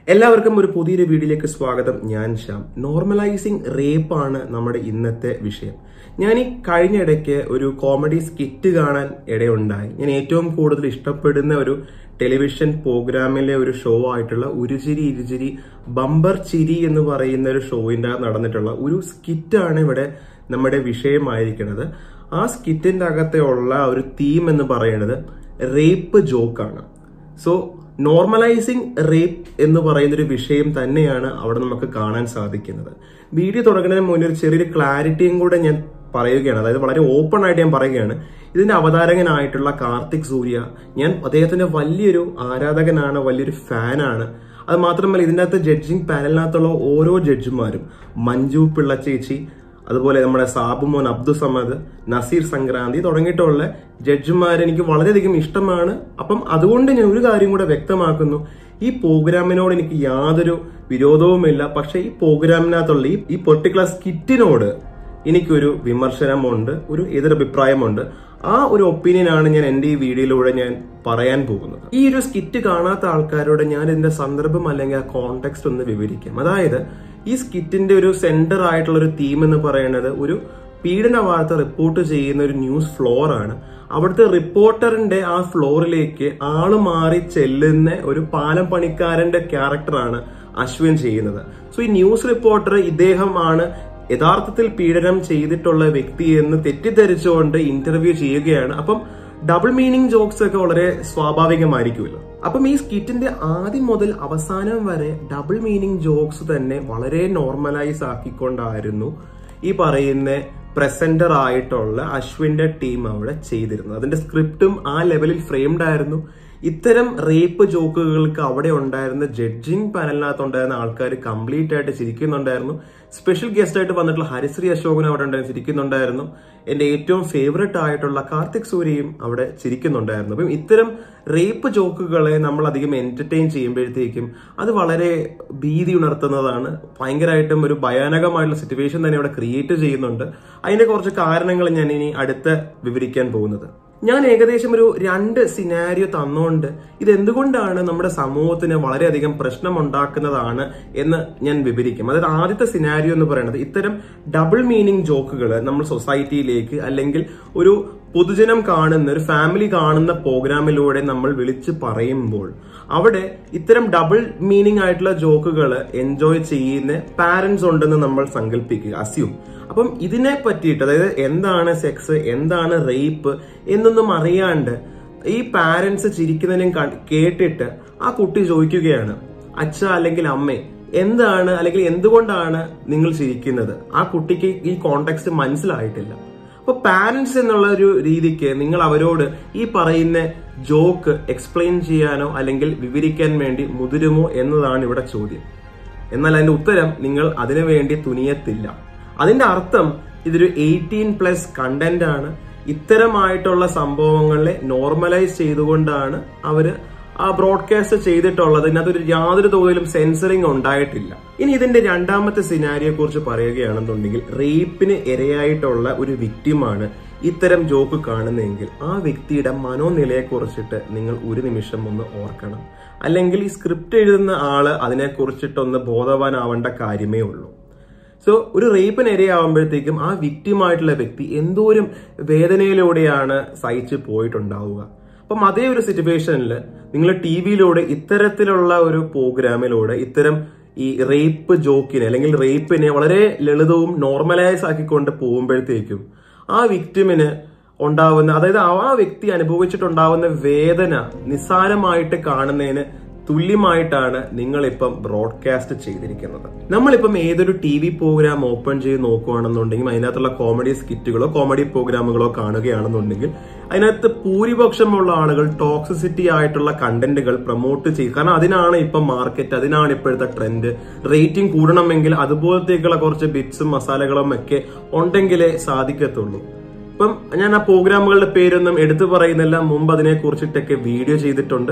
എല്ലാവർക്കും ഒരു പുതിയൊരു വീഡിയോയിലേക്ക് സ്വാഗതം ഞാൻ ശ്യാം നോർമലൈസിങ് റേപ്പ് ആണ് നമ്മുടെ ഇന്നത്തെ വിഷയം ഞാൻ ഈ കഴിഞ്ഞ ഇടയ്ക്ക് ഒരു കോമഡി സ്കിറ്റ് കാണാൻ ഇടയുണ്ടായി ഞാൻ ഏറ്റവും കൂടുതൽ ഇഷ്ടപ്പെടുന്ന ഒരു ടെലിവിഷൻ പ്രോഗ്രാമിലെ ഒരു ഷോ ആയിട്ടുള്ള ഉരുചിരി ഇരുചിരി ബമ്പർ ചിരി എന്ന് പറയുന്ന ഒരു ഷോയിന്റെ നടന്നിട്ടുള്ള ഒരു സ്കിറ്റാണ് ഇവിടെ നമ്മുടെ വിഷയമായിരിക്കുന്നത് ആ സ്കിറ്റിന്റെ അകത്തെ ഉള്ള ഒരു തീം എന്ന് പറയുന്നത് റേപ്പ് ജോക്കാണ് സോ നോർമലൈസിങ് റേപ്പ് എന്ന് പറയുന്ന ഒരു വിഷയം തന്നെയാണ് അവിടെ നമുക്ക് കാണാൻ സാധിക്കുന്നത് വീഡിയോ തുടങ്ങുന്നതിന് മുന്നേ ഒരു ചെറിയൊരു ക്ലാരിറ്റിയും കൂടെ ഞാൻ പറയുകയാണ് അതായത് വളരെ ഓപ്പൺ ആയിട്ട് ഞാൻ പറയുകയാണ് ഇതിന്റെ അവതാരകനായിട്ടുള്ള കാർത്തിക് സൂര്യ ഞാൻ അദ്ദേഹത്തിന്റെ വലിയൊരു ആരാധകനാണ് വലിയൊരു ഫാനാണ് അത് മാത്രമല്ല ഇതിൻ്റെ അകത്ത് ജഡ്ജിങ് പാനലിനകത്തുള്ള ഓരോ ജഡ്ജിമാരും മഞ്ജു പിള്ള ചേച്ചി അതുപോലെ നമ്മുടെ സാബുമോൻ അബ്ദുൾ സമദ് നസീർ സംക്രാന്തി തുടങ്ങിയിട്ടുള്ള ജഡ്ജിമാർ എനിക്ക് വളരെയധികം ഇഷ്ടമാണ് അപ്പം അതുകൊണ്ട് ഞാൻ ഒരു കാര്യം കൂടെ വ്യക്തമാക്കുന്നു ഈ പ്രോഗ്രാമിനോട് എനിക്ക് യാതൊരു വിരോധവുമില്ല പക്ഷെ ഈ പ്രോഗ്രാമിനകത്തുള്ള ഈ ഈ പെർട്ടിക്കുലർ സ്കിറ്റിനോട് എനിക്കൊരു വിമർശനമുണ്ട് ഒരു എതിരഭിപ്രായമുണ്ട് ആ ഒരു ഒപ്പീനിയനാണ് ഞാൻ എന്റെ ഈ വീഡിയോയിലൂടെ ഞാൻ പറയാൻ പോകുന്നത് ഈ ഒരു സ്കിറ്റ് കാണാത്ത ആൾക്കാരോട് ഞാൻ ഇതിന്റെ സന്ദർഭം അല്ലെങ്കിൽ ആ കോണ്ടെക്സ്റ്റ് ഒന്ന് വിവരിക്കാം അതായത് ഈ സ്കിറ്റിന്റെ ഒരു സെന്റർ ആയിട്ടുള്ള ഒരു തീം എന്ന് പറയുന്നത് ഒരു പീഡന വാർത്ത റിപ്പോർട്ട് ചെയ്യുന്ന ഒരു ന്യൂസ് ഫ്ലോർ ആണ് അവിടുത്തെ റിപ്പോർട്ടറിന്റെ ആ ഫ്ലോറിലേക്ക് ആള് മാറി ചെല്ലുന്ന ഒരു പാലം പണിക്കാരന്റെ ക്യാരക്ടറാണ് അശ്വിൻ ചെയ്യുന്നത് സോ ഈ ന്യൂസ് റിപ്പോർട്ടർ ഇദ്ദേഹമാണ് യഥാർത്ഥത്തിൽ പീഡനം ചെയ്തിട്ടുള്ള വ്യക്തി എന്ന് തെറ്റിദ്ധരിച്ചുകൊണ്ട് ഇന്റർവ്യൂ ചെയ്യുകയാണ് അപ്പം ഡബിൾ മീനിങ് ജോക്സ് ഒക്കെ വളരെ സ്വാഭാവികമായിരിക്കുമല്ലോ അപ്പം ഈ സ്കിറ്റിന്റെ ആദ്യം മുതൽ അവസാനം വരെ ഡബിൾ മീനിങ് ജോക്സ് തന്നെ വളരെ നോർമലൈസ് ആക്കിക്കൊണ്ടായിരുന്നു ഈ പറയുന്ന പ്രസന്റർ ആയിട്ടുള്ള അശ്വിന്റെ ടീം അവിടെ ചെയ്തിരുന്നത് അതിന്റെ സ്ക്രിപ്റ്റും ആ ലെവലിൽ ഫ്രെയിംഡ് ആയിരുന്നു ഇത്തരം റേപ്പ് ജോക്കുകൾക്ക് അവിടെ ഉണ്ടായിരുന്ന ജഡ്ജിങ് പാനലിനകത്ത് ഉണ്ടായിരുന്ന ആൾക്കാർ കംപ്ലീറ്റ് ആയിട്ട് ചിരിക്കുന്നുണ്ടായിരുന്നു സ്പെഷ്യൽ ഗസ്റ്റ് ആയിട്ട് വന്നിട്ടുള്ള ഹരിശ്രീ അശോകൻ അവിടെ ഉണ്ടായിരുന്നു ചിരിക്കുന്നുണ്ടായിരുന്നു എന്റെ ഏറ്റവും ഫേവററ്റ് ആയിട്ടുള്ള കാർത്തിക് സൂര്യയും അവിടെ ചിരിക്കുന്നുണ്ടായിരുന്നു അപ്പം ഇത്തരം റേപ്പ് ജോക്കുകളെ നമ്മൾ അധികം എന്റർടൈൻ ചെയ്യുമ്പോഴത്തേക്കും അത് വളരെ ഭീതി ഉണർത്തുന്നതാണ് ഭയങ്കരമായിട്ടും ഒരു ഭയാനകമായിട്ടുള്ള സിറ്റുവേഷൻ തന്നെ അവിടെ ക്രിയേറ്റ് ചെയ്യുന്നുണ്ട് അതിന്റെ കുറച്ച് കാരണങ്ങൾ ഞാൻ ഇനി അടുത്ത് വിവരിക്കാൻ പോകുന്നത് ഞാൻ ഏകദേശം ഒരു രണ്ട് സിനാരിയോ തന്നുകൊണ്ട് ഇത് എന്തുകൊണ്ടാണ് നമ്മുടെ സമൂഹത്തിന് വളരെയധികം പ്രശ്നം ഉണ്ടാക്കുന്നതാണ് എന്ന് ഞാൻ വിവരിക്കും അതായത് ആദ്യത്തെ സിനാരിയോ എന്ന് പറയുന്നത് ഇത്തരം ഡബിൾ മീനിങ് ജോക്കുകൾ നമ്മൾ സൊസൈറ്റിയിലേക്ക് അല്ലെങ്കിൽ ഒരു പൊതുജനം കാണുന്ന ഒരു ഫാമിലി കാണുന്ന പ്രോഗ്രാമിലൂടെ നമ്മൾ വിളിച്ച് പറയുമ്പോൾ അവിടെ ഇത്തരം ഡബിൾ മീനിങ് ആയിട്ടുള്ള ജോക്കുകൾ എൻജോയ് ചെയ്യുന്ന പാരന്റ്സ് ഉണ്ടെന്ന് നമ്മൾ സങ്കല്പിക്കുക അസ്യൂം അപ്പം ഇതിനെ പറ്റിയിട്ട് അതായത് എന്താണ് സെക്സ് എന്താണ് റേപ്പ് എന്നൊന്നും അറിയാണ്ട് ഈ പാരന്റ്സ് ചിരിക്കുന്നതിനും കേട്ടിട്ട് ആ കുട്ടി ചോദിക്കുകയാണ് അച്ഛ അല്ലെങ്കിൽ അമ്മേ എന്താണ് അല്ലെങ്കിൽ എന്തുകൊണ്ടാണ് നിങ്ങൾ ചിരിക്കുന്നത് ആ കുട്ടിക്ക് ഈ കോണ്ടെക്സ്റ്റ് മനസ്സിലായിട്ടില്ല അപ്പൊ പാരന്റ്സ് എന്നുള്ള ഒരു രീതിക്ക് നിങ്ങൾ അവരോട് ഈ പറയുന്ന ജോക്ക് എക്സ്പ്ലെയിൻ ചെയ്യാനോ അല്ലെങ്കിൽ വിവരിക്കാൻ വേണ്ടി മുതിരുമോ എന്നതാണ് ഇവിടെ ചോദ്യം എന്നാൽ അതിന്റെ ഉത്തരം നിങ്ങൾ അതിനു വേണ്ടി തുനിയത്തില്ല അതിന്റെ അർത്ഥം ഇതൊരു എയ്റ്റീൻ പ്ലസ് കണ്ടന്റ് ആണ് ഇത്തരമായിട്ടുള്ള സംഭവങ്ങളെ നോർമലൈസ് ചെയ്തുകൊണ്ടാണ് അവര് ആ ബ്രോഡ്കാസ്റ്റ് ചെയ്തിട്ടുള്ളത് ഇതിനകത്തൊരു യാതൊരു തോതിലും സെൻസറിങ് ഉണ്ടായിട്ടില്ല ഇനി ഇതിന്റെ രണ്ടാമത്തെ സിനാരിയെ കുറിച്ച് പറയുകയാണെന്നുണ്ടെങ്കിൽ റേപ്പിന് ഇരയായിട്ടുള്ള ഒരു വിക്റ്റിമാണ് ഇത്തരം ജോക്ക് കാണുന്നതെങ്കിൽ ആ വ്യക്തിയുടെ മനോനിലയെ കുറിച്ചിട്ട് നിങ്ങൾ ഒരു നിമിഷം ഒന്ന് ഓർക്കണം അല്ലെങ്കിൽ ഈ സ്ക്രിപ്റ്റ് എഴുതുന്ന ആള് അതിനെ കുറിച്ചിട്ടൊന്ന് ബോധവാനാവേണ്ട കാര്യമേ ഉള്ളൂ സോ ഒരു റേപ്പിന് ഇരയാവുമ്പോഴത്തേക്കും ആ വിക്റ്റിമായിട്ടുള്ള വ്യക്തി എന്തോരം വേദനയിലൂടെയാണ് സഹിച്ചു പോയിട്ടുണ്ടാവുക അപ്പം അതേ ഒരു സിറ്റുവേഷനിൽ നിങ്ങൾ ടി വിയിലൂടെ ഇത്തരത്തിലുള്ള ഒരു പ്രോഗ്രാമിലൂടെ ഇത്തരം ഈ റേപ്പ് ജോക്കിനെ അല്ലെങ്കിൽ റേപ്പിനെ വളരെ ലളിതവും നോർമലൈസ് ആക്കിക്കൊണ്ട് പോകുമ്പോഴത്തേക്കും ആ വിക്ടിമിന് ഉണ്ടാവുന്ന അതായത് ആ വ്യക്തി അനുഭവിച്ചിട്ടുണ്ടാവുന്ന വേദന നിസ്സാരമായിട്ട് കാണുന്നതിന് തുല്യമായിട്ടാണ് നിങ്ങളിപ്പം ബ്രോഡ്കാസ്റ്റ് ചെയ്തിരിക്കുന്നത് നമ്മളിപ്പം ഏതൊരു ടി വി പ്രോഗ്രാം ഓപ്പൺ ചെയ്ത് നോക്കുകയാണെന്നുണ്ടെങ്കിൽ അതിനകത്തുള്ള കോമഡി സ്കിറ്റുകളോ കോമഡി പ്രോഗ്രാമുകളോ കാണുകയാണെന്നുണ്ടെങ്കിൽ അതിനകത്ത് ഭൂരിപക്ഷമുള്ള ആളുകൾ ടോക്സിസിറ്റി ആയിട്ടുള്ള കണ്ടന്റുകൾ പ്രൊമോട്ട് ചെയ്യും കാരണം അതിനാണ് ഇപ്പം മാർക്കറ്റ് അതിനാണ് ഇപ്പോഴത്തെ ട്രെൻഡ് റേറ്റിംഗ് കൂടണമെങ്കിൽ അതുപോലത്തേക്കുള്ള കുറച്ച് ബിറ്റ്സും മസാലകളും ഒക്കെ ഉണ്ടെങ്കിലേ സാധിക്കത്തുള്ളൂ ഇപ്പം ഞാൻ ആ പ്രോഗ്രാമുകളുടെ പേരൊന്നും എടുത്തു പറയുന്നില്ല മുമ്പ് അതിനെ കുറിച്ചിട്ടൊക്കെ വീഡിയോ ചെയ്തിട്ടുണ്ട്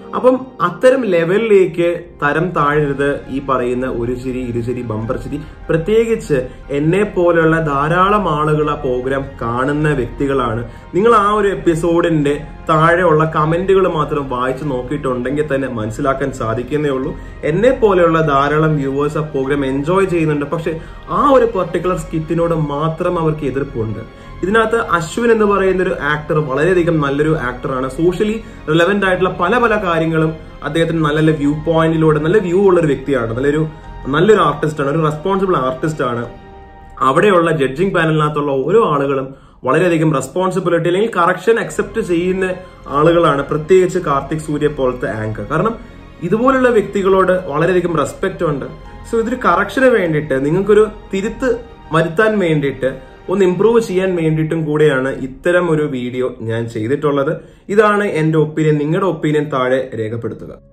അപ്പം അത്തരം ലെവലിലേക്ക് തരം താഴരുത് ഈ പറയുന്ന ഒരു ചിരി ഇരുചിരി ബമ്പർ ചിരി പ്രത്യേകിച്ച് എന്നെ പോലെയുള്ള ധാരാളം ആളുകൾ ആ പ്രോഗ്രാം കാണുന്ന വ്യക്തികളാണ് നിങ്ങൾ ആ ഒരു എപ്പിസോഡിന്റെ താഴെയുള്ള കമന്റുകൾ മാത്രം വായിച്ചു നോക്കിയിട്ടുണ്ടെങ്കിൽ തന്നെ മനസ്സിലാക്കാൻ സാധിക്കുന്നേ ഉള്ളൂ എന്നെ പോലെയുള്ള ധാരാളം വ്യൂവേഴ്സ് ആ പ്രോഗ്രാം എൻജോയ് ചെയ്യുന്നുണ്ട് പക്ഷെ ആ ഒരു പെർട്ടിക്കുലർ സ്കിറ്റിനോട് മാത്രം അവർക്ക് എതിർപ്പുണ്ട് ഇതിനകത്ത് അശ്വിൻ എന്ന് പറയുന്ന ഒരു ആക്ടർ വളരെയധികം നല്ലൊരു ആക്ടറാണ് സോഷ്യലി റിലവന്റ് ആയിട്ടുള്ള പല പല കാര്യങ്ങളും അദ്ദേഹത്തിന് നല്ല നല്ല വ്യൂ പോയിന്റിലൂടെ നല്ല വ്യൂ ഉള്ള ഒരു വ്യക്തിയാണ് നല്ലൊരു നല്ലൊരു ആർട്ടിസ്റ്റ് ആണ് ഒരു റെസ്പോൺസിബിൾ ആർട്ടിസ്റ്റ് ആണ് അവിടെയുള്ള ജഡ്ജിങ് പാനലിനകത്തുള്ള ഓരോ ആളുകളും വളരെയധികം റെസ്പോൺസിബിലിറ്റി അല്ലെങ്കിൽ കറക്ഷൻ അക്സെപ്റ്റ് ചെയ്യുന്ന ആളുകളാണ് പ്രത്യേകിച്ച് കാർത്തിക് സൂര്യ പോലത്തെ ആങ്കർ കാരണം ഇതുപോലുള്ള വ്യക്തികളോട് വളരെയധികം റെസ്പെക്റ്റ് ഉണ്ട് സോ ഇതൊരു കറക്ഷന് വേണ്ടിയിട്ട് നിങ്ങൾക്കൊരു തിരുത്ത് വരുത്താൻ വേണ്ടിയിട്ട് ഒന്ന് ഇംപ്രൂവ് ചെയ്യാൻ വേണ്ടിയിട്ടും കൂടെയാണ് ഇത്തരം ഒരു വീഡിയോ ഞാൻ ചെയ്തിട്ടുള്ളത് ഇതാണ് എന്റെ ഒപ്പീനിയൻ നിങ്ങളുടെ ഒപ്പീനിയൻ താഴെ രേഖപ്പെടുത്തുക